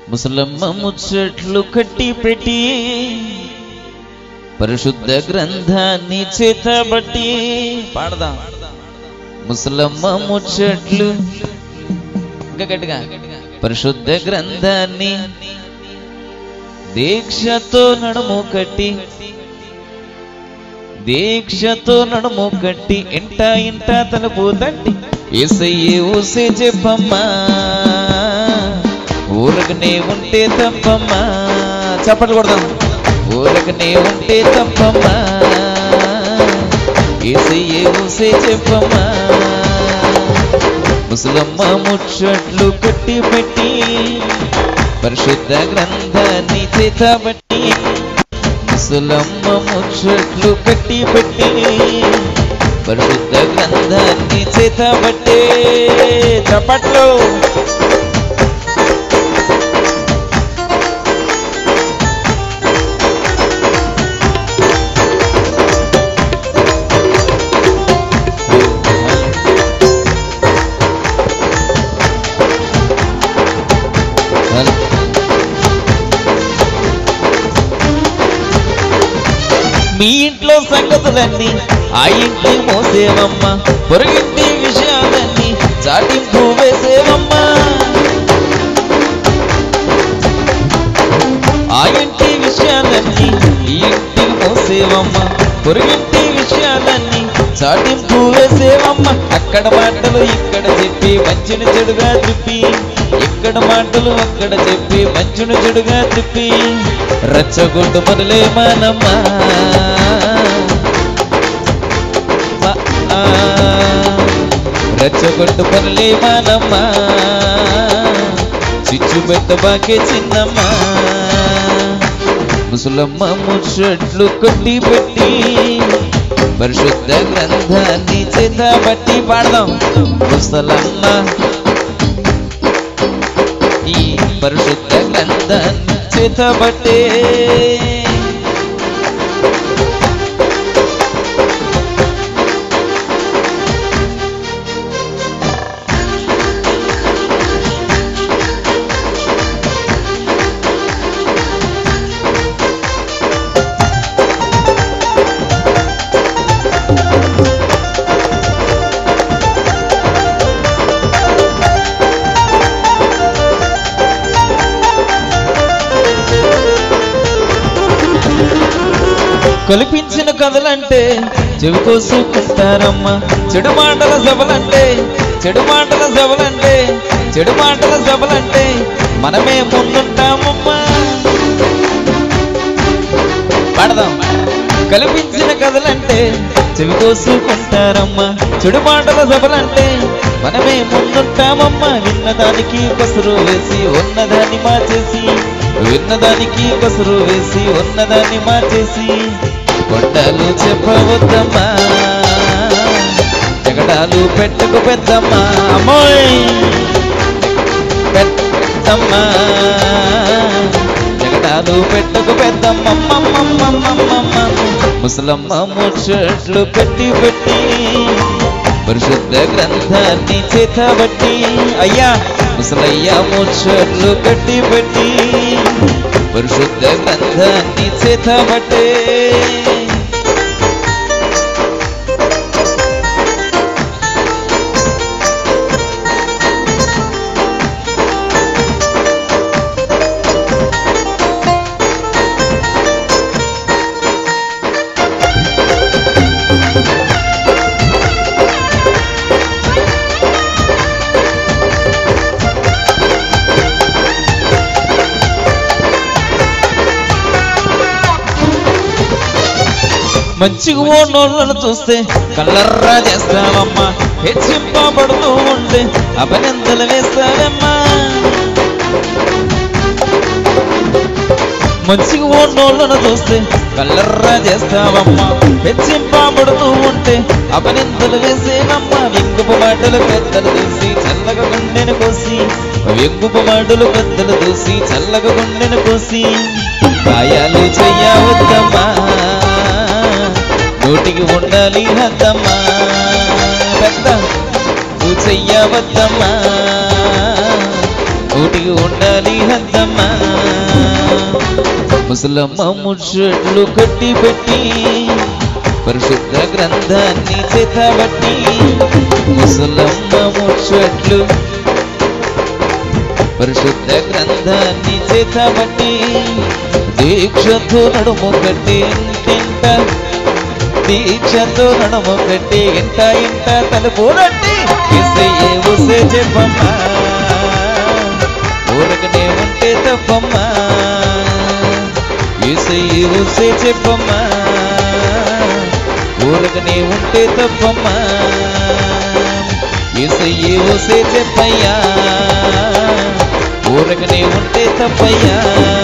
ముసలమ్మ ముచ్చట్లు కట్టి పెట్టి పరిశుద్ధ గ్రంథాన్ని చేతబట్టి పాడదాం ముసలమ్మ ముచ్చట్లు ఇంకా గట్టిగా పరిశుద్ధ గ్రంథాన్ని దీక్షతో నడుము కట్టి దీక్షతో నడుము కట్టి ఇంట ఇంట తలుపు తట్టి ఏసయ్యే ఊసే చెప్పమ్మా ఊరకనే ఉంటే తప్పమ్మా చప్పట్లు కొడదాం ఊరకనే ఉంటే తప్పమ్మా ఏసయ్యే ఊసే చెప్పమ్మా ముసలమ్మ ముచ్చట్లు కట్టి పెట్టి పరిశుద్ధ గ్రంథాన్ని చేతబట్టి ముసలమ్మ ముచ్చట్లు కట్టి పెట్టి పరిశుద్ధ గ్రంథాన్ని చేతబట్టే చప్పట్లు మీ ఇంట్లో సంగతులన్నీ ఆ ఇంటి మోసేవమ్మ పొరుగింటి విషయాలన్నీ చాటింపు వేసేవమ్మ ఆ ఇంటి విషయాలన్నీ ఈ ఇంటి మోసేవమ్మ పొరుగింటి విషయాలన్నీ చాటింపు వేసేవమ్మ అక్కడ మాటలు ఇక్కడ చెప్పి మంచిని చెడుగా తిప్పి ఇక్కడ మాటలు అక్కడ చెప్పి మంచును చెడుగా తిప్పి రచ్చగొడ్డు మనలే మనమ్మా రెచ్చగొట్టు పనులే మానమ్మా చిచ్చు పెట్ట బాకే చిన్నమ్మా ముసలమ్మ ముచ్చట్లు కొట్టి పెట్టి పరిశుద్ధ గ్రంథాన్ని చేత బట్టి పాడదాం ముసలమ్మ ఈ పరిశుద్ధ గ్రంథాన్ని చేత బట్టే కల్పించిన కథలంటే చెవి కోసుకుంటారమ్మా చెడు మాటల సభలంటే చెడు మాటల సభలంటే చెడు మాటల సభలంటే మనమే ముందుంటామమ్మా పాడదాం కల్పించిన కథలంటే చెవి కోసుకుంటారమ్మా చెడు మాటల సభలంటే మనమే ముందుంటామమ్మా విన్నదానికి కసురు వేసి ఉన్నదాన్ని మార్చేసి విన్నదానికి కసురు వేసి ఉన్నదాన్ని మార్చేసి కొండలు చెప్పవద్దమ్మా జగడాలు పెట్టకు పెద్దమ్మా అమ్మోయ్ పెద్దమ్మా జగడాలు పెట్టకు పెద్దమ్మమ్మమ్మమ్మమ్మమ్మ ముసలమ్మ ముచ్చట్లు పెట్టి పెట్టి పరిశుద్ధ గ్రంథాన్ని చేతబట్టి అయ్యా ముసలయ్య ముచ్చట్లు కట్టి పెట్టి పరిశుద్ధ గ్రంథాన్ని చేతబట్టే మంచిగా ఓనోళ్ళను చూస్తే కల్లర్రా చేస్తావమ్మా హెచ్చింపబడుతూ ఉంటే అభినందనలు వేస్తావమ్మా మంచిగా ఓనోళ్ళను చూస్తే కల్లర్రా చేస్తావమ్మా హెచ్చింపబడుతూ ఉంటే అభినందనలు వేసేవమ్మా వెంగుపు మాటలు పెద్దలు చూసి చల్లగా గుండెను కోసి వెంగుపు మాటలు పెద్దలు చూసి చల్లగా గుండెను కోసి గాయాలు చెయ్యవద్దమ్మా నోటికి ఉండాలి హద్దమ్మా పెద్ద నువ్వు చెయ్యవద్దమ్మా నోటికి ఉండాలి హద్దమ్మా ముసలమ్మ ముచ్చట్లు కట్టి పెట్టి పరిశుద్ధ గ్రంథాన్ని చేతబట్టి ముసలమ్మ ముచ్చట్లు పరిశుద్ధ గ్రంథాన్ని చేతబట్టి దీక్షతో నడుము కట్టి ఇంటింట దీక్షతో నడుము కట్టి ఇంట ఇంట తలుపు రట్టి ఇసయ్యే ఉసే చెప్పమ్మా ఊరకనే ఉంటే తప్పమ్మా ఇసయ్యే ఉసే చెప్పమ్మా ఊరకనే ఉంటే తప్పమ్మా ఇసయ్యే ఉసే చెప్పయ్యా ఊరకనే ఉంటే తప్పయ్యా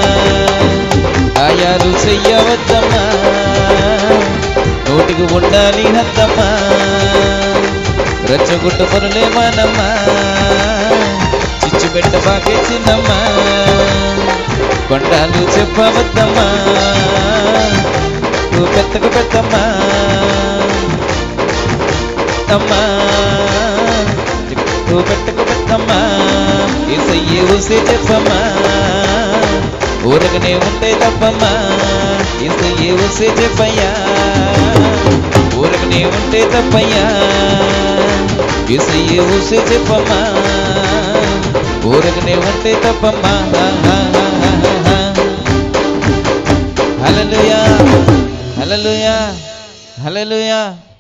ఆయాలు చెయ్యవద్దమ్మా నోటికి ఉండాలి హద్దమ్మా రచ్చగుట్ట పనులే మానమ్మా చిచ్చు పెట్ట బాకే చిన్నమ్మా కొండాలు చెప్పవద్దమ్మా నువ్వు పెద్దకు పెద్దమ్మా అమ్మా నువ్వు పెట్టకు పెద్దమ్మా ఏసయ్యే ఊసే చెప్పమ్మా ఊరకనే ఉంటే తప్పమ్మా ఏసయ్యే ఊసే చెప్పయ్యా ఊరకనే ఉంటే తప్పయ్యా ఏసయ్యే ఊసే చెప్పమ్మా ఊరకనే ఉంటే తప్పమ్మా హల్లెలూయా హల్లెలూయా హల్లెలూయా